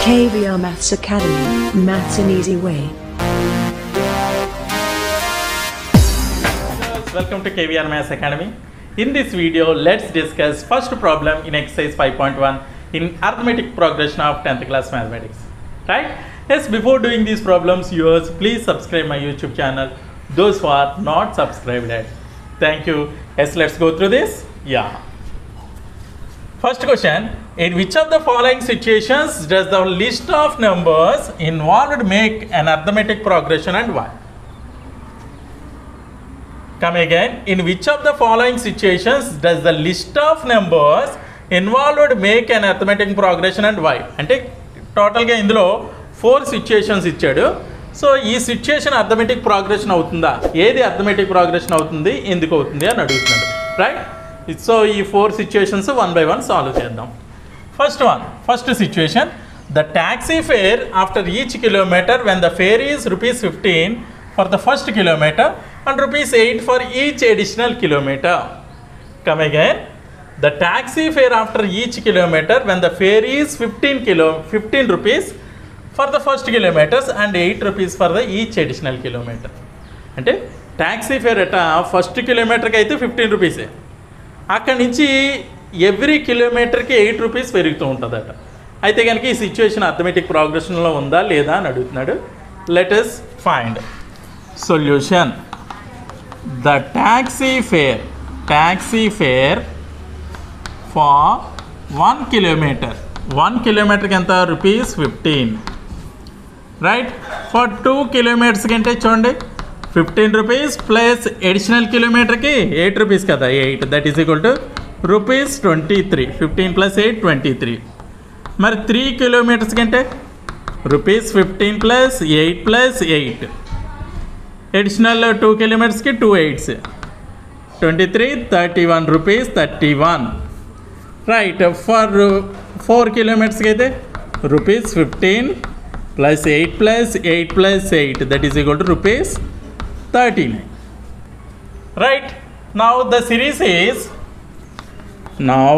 KVR Maths Academy, Maths an Easy Way. Welcome to KVR Maths Academy. In this video, let's discuss first problem in exercise 5.1 in arithmetic progression of 10th class mathematics. Right? Yes, before doing these problems, viewers, please subscribe my YouTube channel. Those who are not subscribed yet. Thank you. Yes, let's go through this. Yeah. First question In which of the following situations does the list of numbers involved make an arithmetic progression and why? Come again. In which of the following situations does the list of numbers involved make an arithmetic progression and why? అంటే టోటల్గా ఇందులో four situations ఇచ్చాడు so ఈ situation arithmetic progression అవుతుందా ఏది arithmetic progression అవుతుంది ఎందుకు అవుతుంది అని అడుగుతున్నాడు రైట్ సో ఈ four situations one by one solve చేద్దాం first one first situation the taxi fare after each kilometre when the fare is rupees fifteen for the first kilometre and rupees eight for each additional kilometre come again the taxi fare after each kilometre when the fare is fifteen kilo fifteen rupees for the first kilometres and eight rupees for the each additional kilometre అంటే taxi fare అట first కిలోమీటర్కి అయితే fifteen రూపీసే అక్కడి నుంచి every కిలోమీటర్కి eight rupees పెరుగుతూ ఉంటుందట అయితే కనుక ఈ సిచ్యువేషన్ అథమెటిక్ ప్రోగ్రెషన్లో ఉందా లేదా అని అడుగుతున్నాడు let's find solution the taxi fare taxi fare for one kilometre one కిలోమీటర్కి ఎంత rupees fifteen right for two kilometres కంటే చూడండి ఫిఫ్టీన్ రూపీస్ ప్లస్ ఎడిషనల్ కిలోమీటర్కి ఎయిట్ రూపీస్ కదా eight that is equal to rupees twenty three fifteen plus eight twenty three మరి three kilometres కంటే rupees fifteen plus eight plus eight additional two కిలోమీటర్స్కి two eights twenty three thirty one rupees thirty one right for four కిలోమీటర్స్కి అయితే rupees fifteen plus eight plus eight plus eight that is equal to rupees thirty nine right now the series is now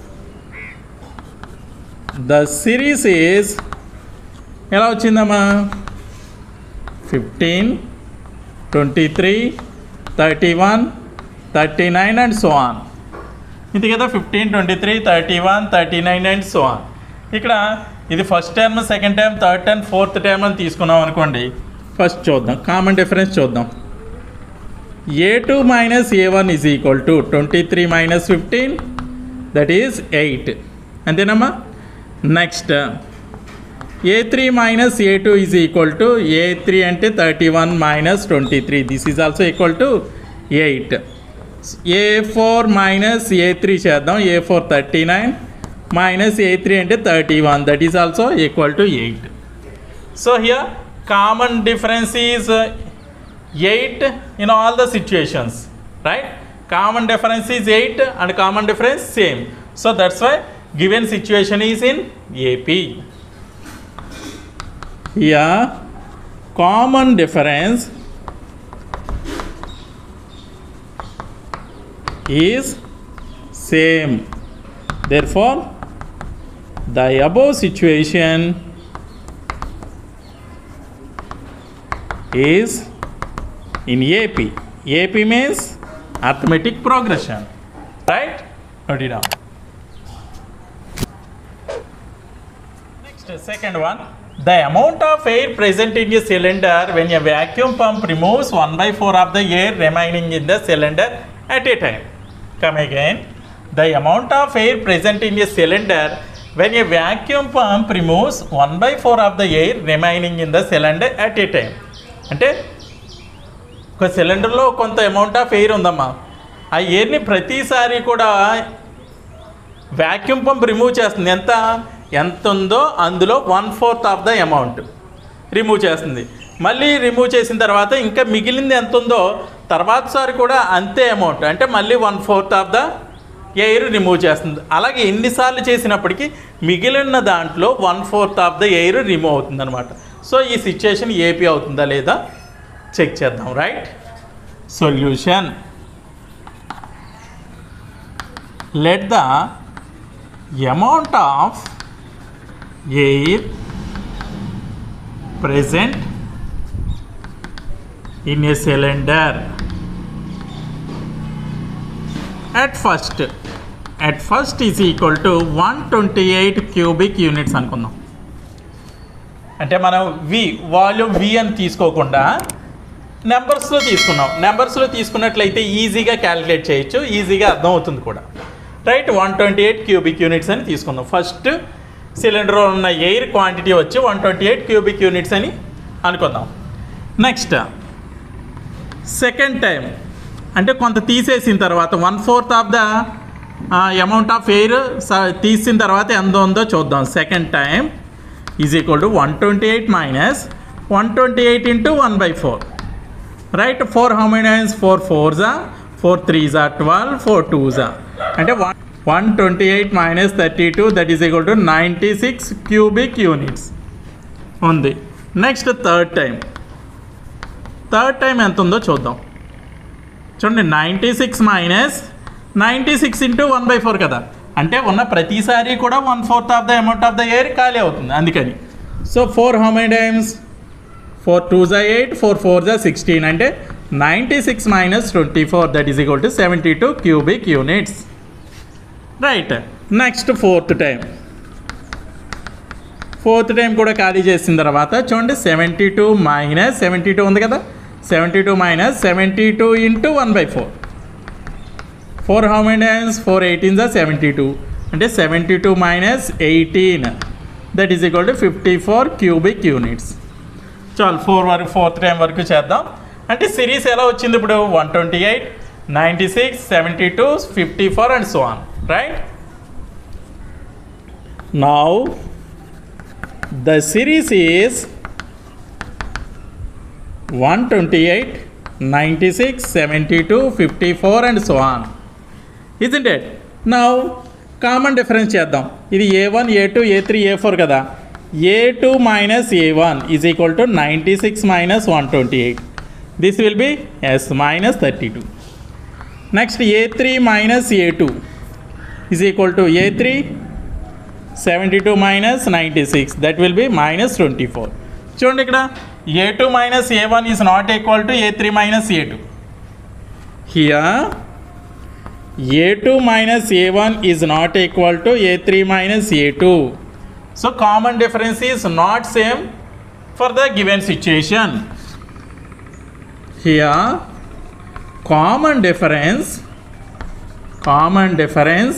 the series is ఎలా వచ్చిందమ్మా fifteen twenty three thirty one thirty nine and so on ఇది కదా fifteen twenty three thirty one thirty nine and so on ఇక్కడ ఇది first term second term third term fourth term అని తీసుకున్నాం అనుకోండి first చూద్దాం కామన్ డిఫరెన్స్ చూద్దాం ఏ two minus A one is equal to twenty three minus fifteen that is eight అంతేనమ్మా next A three minus A two is equal to A three అంటే thirty one minus twenty three this is also equal to eight A four minus A three చేద్దాం A four thirty nine minus A three అంటే thirty one that is also equal to eight so here common difference is eight in all the situations right common difference is eight and common difference same so that's why given situation is in AP here common difference is same therefore the above situation is in AP AP means arithmetic progression right note it down next second one the amount of air present in a cylinder when a vacuum pump removes 1 by 4 of the air remaining in the cylinder at a time come again the amount of air present in a cylinder when a vacuum pump removes 1 by 4 of the air remaining in the cylinder at a time అంటే ఒక సిలిండర్లో కొంత amount of air ఉందమ్మా ఆ ఎయిర్ని ప్రతిసారి కూడా vacuum pump remove చేస్తుంది ఎంత ఎంత ఉందో అందులో one fourth of the amount remove చేస్తుంది మళ్ళీ రిమూవ్ చేసిన తర్వాత ఇంకా మిగిలింది ఎంత ఉందో తర్వాత సారి కూడా అంతే అమౌంట్ అంటే మళ్ళీ one fourth of the air remove చేస్తుంది అలాగే ఎన్నిసార్లు చేసినప్పటికీ మిగిలిన దాంట్లో one fourth of the air remove అవుతుంది అనమాట సో ఈ సిచ్యుయేషన్ ఏపీ అవుతుందా లేదా చెక్ చేద్దాం right solution let the amount of air present in a cylinder at first at first is equal to 128 cubic units అనుకుందాం అంటే మనం వి వాల్యూమ్ వి అని తీసుకోకుండా నెంబర్స్లో తీసుకున్నాం నెంబర్స్లో తీసుకున్నట్లయితే ఈజీగా క్యాలిక్యులేట్ చేయొచ్చు ఈజీగా అర్థం అవుతుంది కూడా right one twenty eight cubic units అని తీసుకుందాం ఫస్ట్ సిలిండర్లో ఉన్న ఎయిర్ క్వాంటిటీ వచ్చి one twenty eight cubic units అని అనుకుందాం నెక్స్ట్ సెకండ్ టైం అంటే కొంత తీసేసిన తర్వాత one fourth of the amount of air తీసిన తర్వాత ఎంత ఉందో చూద్దాం second time is equal to one twenty eight minus one twenty eight into one by four right four how many times four four జా ఫోర్ త్రీ జా twelve four two జా అంటే one one twenty eight minus thirty two that is equal to ninety six cubic units ఉంది next third time third time ఎంత ఉందో చూద్దాం చూడండి ninety six minus ninety six into one by four కదా అంటే ఉన్న ప్రతిసారి కూడా one fourth of the amount of the air ఖాళీ అవుతుంది అందుకని so four how many times four two జా ఎయిట్ ఫోర్ ఫోర్ జా సిక్స్టీన్ అంటే ninety six minus twenty four that is equal to seventy two cubic units right next fourth time fourth time కూడా ఖాళీ చేసిన తర్వాత చూడండి seventy two minus seventy two ఉంది కదా seventy two minus seventy two into one by four four how many times four eighteen జా seventy two అంటే seventy two minus eighteen that is equal to fifty four cubic units చాలు four వరకు fourth time వరకు చేద్దాం అంటే series ఎలా వచ్చింది ఇప్పుడు one twenty eight ninety six seventy two fifty four and so on right now the series is one twenty eight ninety six seventy two fifty four and so on isn't it now common difference చేద్దాం ఇది A one A two A three A four కదా A two minus A one is equal to ninety six minus one twenty eight this will be is minus thirty two next A three minus A two is equal to A three seventy two minus ninety six that will be minus twenty four చూడండి ఇక్కడ A two minus A one is not equal to A three minus A two here a2 minus a1 is not equal to a3 minus a2 so common difference is not same for the given situation here common difference common difference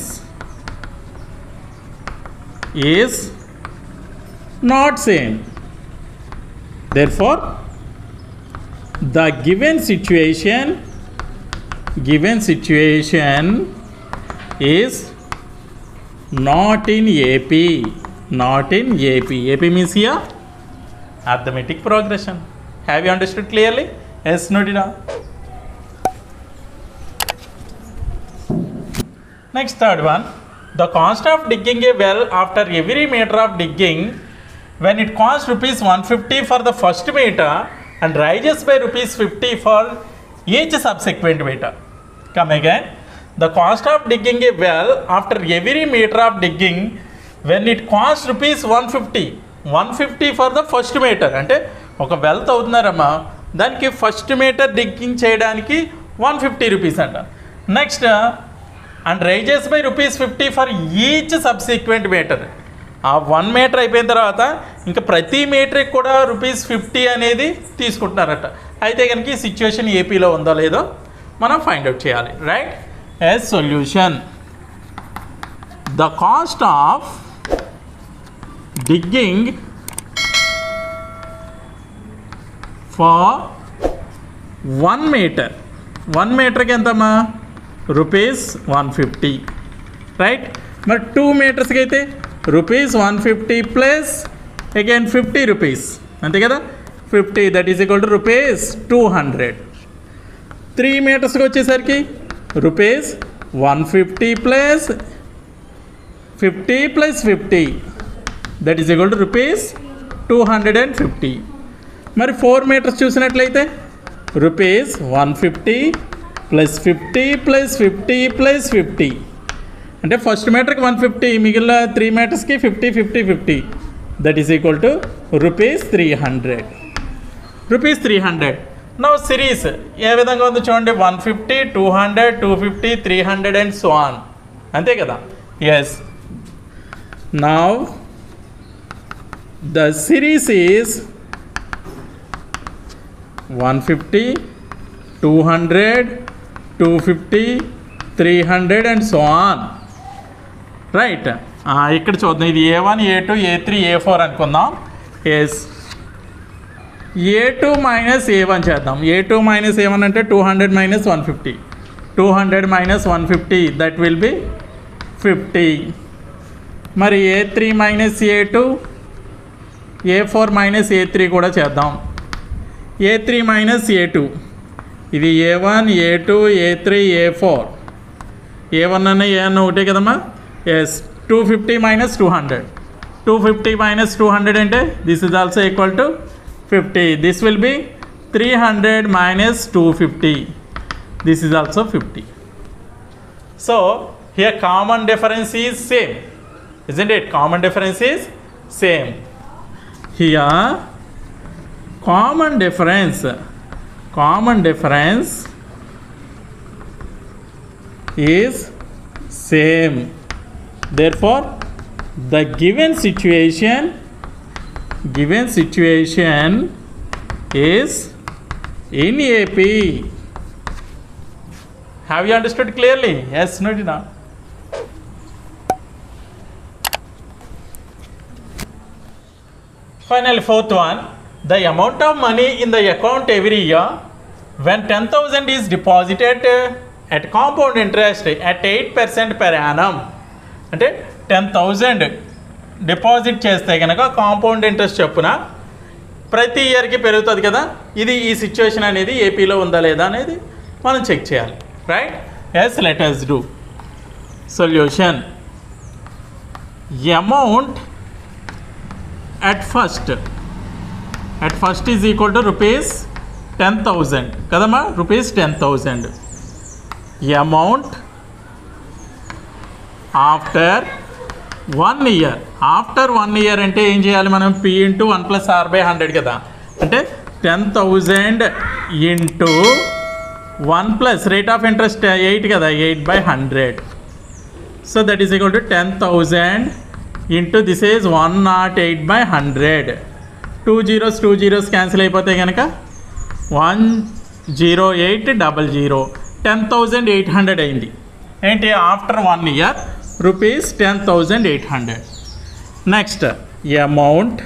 is not same therefore the given situation given situation is not in AP. Not in AP. AP means here arithmetic progression. Have you understood clearly? Yes, noted down. Next, third one. The cost of digging a well after every meter of digging when it costs rupees 150 for the first meter and rises by rupees 50 for each subsequent meter. Come again. The cost of digging a well after every meter of digging when it costs rupees 150. 150 for the first metre అంటే ఒక వెల్త్ అవుతున్నారమ్మా దానికి first metre digging చేయడానికి one fifty rupees అంట next and rises by rupees fifty for each subsequent metre ఆ one metre అయిపోయిన తర్వాత ఇంకా ప్రతి మీటర్కి కూడా రూపీస్ ఫిఫ్టీ అనేది తీసుకుంటున్నారట అయితే కనుక ఈ సిచ్యువేషన్ ఏపీలో ఉందో లేదో మనం ఫైండ్ అవుట్ చేయాలి right as solution the cost of digging for one metre one మీటర్కి ఎంతమ్మా రూపీస్ వన్ ఫిఫ్టీ రైట్ మరి టూ మీటర్స్కి అయితే rupees one fifty plus again fifty rupees అంతే కదా fifty that is equal to rupees two hundred three మీటర్స్కి వచ్చేసరికి rupees one fifty plus fifty plus fifty that is equal to rupees two hundred and fifty మరి four metres చూసినట్లయితే rupees one fifty plus fifty plus fifty plus fifty అంటే first మీటర్కి one fifty మిగిలిన three మీటర్స్కి fifty fifty fifty that is equal to rupees three hundred rupees three hundred now series ఏ విధంగా ఉంది చూడండి one fifty two hundred two fifty three hundred and so on అంతే కదా yes now the series is one fifty two hundred two fifty three hundred and so on right ఇక్కడ చూద్దాం ఇది A one A two A three A four అనుకుందాం as A two minus A one చేద్దాం A two minus A one అంటే two hundred minus one fifty two hundred minus one fifty that will be fifty మరి A three minus A two A four minus A three కూడా చేద్దాం A three minus A two ఇది A one A two A three A four A one అన్న A అన్న ఒకటే కదమ్మా yes two fifty minus two hundred two fifty minus two hundred అంటే this is also equal to fifty this will be three hundred minus two fifty this is also fifty so here common difference is same isn't it common difference is same here common difference common difference is same therefore the given situation given situation is in ap have you understood clearly yes no did not Finally, fourth one, the amount of money in the account every year when 10,000 is deposited uh, at compound interest at 8% per annum అంటే ten thousand deposit చేస్తే కనుక compound interest చొప్పున ప్రతి ఇయర్కి పెరుగుతుంది కదా ఇది ఈ సిచ్యువేషన్ అనేది ఏపీలో ఉందా లేదా అనేది మనం చెక్ చేయాలి right as letters do solution amount at first at first is equal to rupees 10000 కదమ్మా rupees ten thousand amount after one year after one year అంటే ఏం చేయాలి మనం P into one plus R by hundred కదా అంటే ten thousand into one plus rate of interest eight కదా eight by hundred so that is equal to ten thousand into this is one naught eight by hundred two zeros two zeros cancel అయిపోతే కనుక one zero eight double zero ten thousand eight hundred అయింది ఏంటి after one year rupees ten thousand eight hundred next amount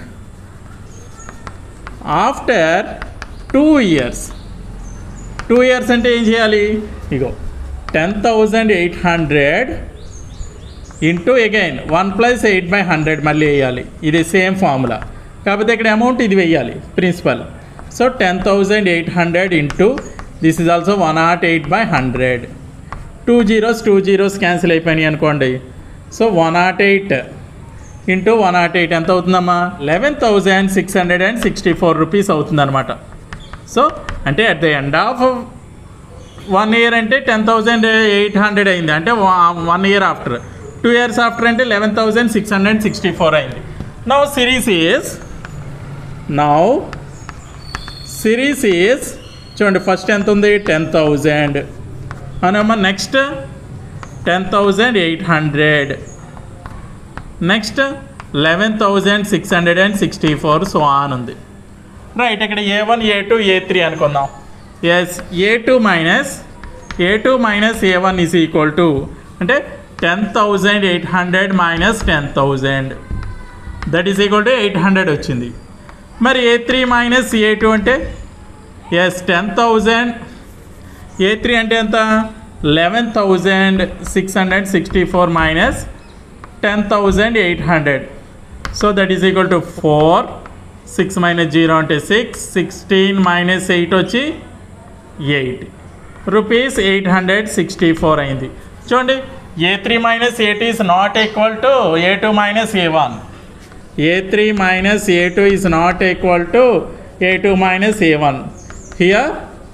after two years two years అంటే ఏం చేయాలి ఇగో ten thousand eight hundred into again one plus eight by hundred మళ్ళీ వేయాలి ఇది same formula కాకపోతే ఇక్కడ అమౌంట్ ఇది వేయాలి principal so ten thousand eight hundred into this is also one naught eight by hundred two zeros two zeros cancel అయిపోయినాయి అనుకోండి so one naught eight into one naught eight ఎంత అవుతుందమ్మా eleven thousand six hundred and sixty four rupees అవుతుందన్నమాట so అంటే at the end of one year అంటే ten thousand eight hundred అయింది అంటే one year after two years after అంటే eleven thousand six hundred sixty four అయింది now series is now series is చూడండి first ఎంత ఉంది టెన్ థౌజండ్ అనమ్మా next ten thousand eight hundred next eleven thousand six hundred and sixty four so on ఉంది right ఇక్కడ A one A two A three అనుకుందాం as A two minus A two minus A one is equal to అంటే ten thousand eight hundred minus ten thousand that is equal to eight hundred వచ్చింది మరి A three minus A two అంటే as ten thousand A three అంటే ఎంత eleven thousand six hundred sixty four minus ten thousand eight hundred so that is equal to four six minus zero అంటే six sixteen minus eight వచ్చి eight rupees eight hundred sixty four అయింది చూడండి A three minus A two is not equal to A two minus A one A three minus A two is not equal to A two minus A one here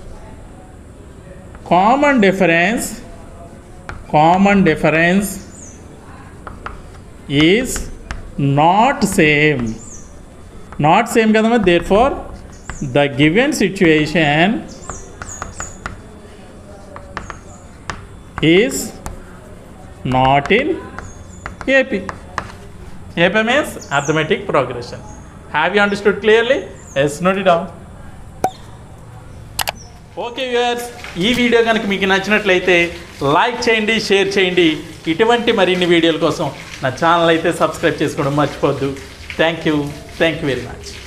common difference common difference is not same not same కదమ్మా therefore the given situation is not in AP AP means arithmetic progression have you understood clearly yes note it down okay viewers ఈ video కనుక మీకు నచ్చినట్లయితే like చేయండి share చేయండి ఇటువంటి మరిన్ని వీడియోల కోసం నా ఛానల్ అయితే సబ్స్క్రైబ్ చేసుకోవడం మర్చిపోద్దు thank you thank you very much